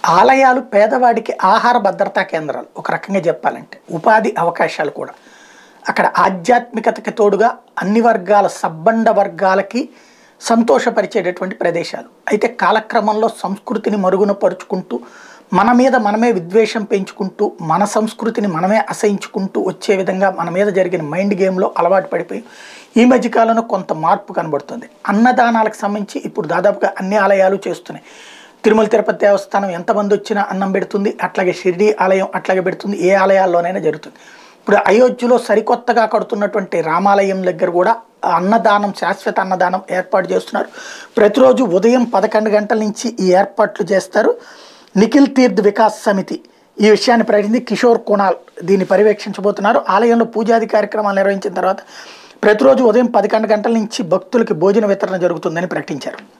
ఆలయాలు పేదవాడికి ఆహార భద్రతా కేంద్రాలు ఒక రకంగా చెప్పాలంటే ఉపాధి అవకాశాలు కూడా అక్కడ ఆధ్యాత్మికతకి తోడుగా అన్ని వర్గాల సబ్బండ వర్గాలకి సంతోషపరిచేటటువంటి ప్రదేశాలు అయితే కాలక్రమంలో సంస్కృతిని మరుగున పరుచుకుంటూ మన మీద మనమే విద్వేషం పెంచుకుంటూ మన సంస్కృతిని మనమే అసహించుకుంటూ వచ్చే విధంగా మన మీద జరిగిన మైండ్ గేమ్లో అలవాటు పడిపోయి ఈ మధ్యకాలంలో కొంత మార్పు కనబడుతుంది అన్నదానాలకు సంబంధించి ఇప్పుడు దాదాపుగా అన్ని ఆలయాలు చేస్తున్నాయి తిరుమల తిరుపతి దేవస్థానం ఎంతమంది వచ్చినా అన్నం పెడుతుంది అట్లాగే షిరిడి ఆలయం అట్లాగే పెడుతుంది ఏ ఆలయాల్లోనైనా జరుగుతుంది ఇప్పుడు అయోధ్యలో సరికొత్తగా కడుతున్నటువంటి రామాలయం దగ్గర కూడా అన్నదానం శాశ్వత అన్నదానం ఏర్పాటు చేస్తున్నారు ప్రతిరోజు ఉదయం పదకొండు గంటల నుంచి ఈ ఏర్పాట్లు చేస్తారు నిఖిల్ తీర్థ్ వికాస్ సమితి ఈ విషయాన్ని ప్రకటించి కిషోర్ కునాల్ దీన్ని పర్యవేక్షించబోతున్నారు ఆలయంలో పూజాది కార్యక్రమాలు నిర్వహించిన తర్వాత ప్రతిరోజు ఉదయం పదకొండు గంటల నుంచి భక్తులకి భోజన వితరణ జరుగుతుందని ప్రకటించారు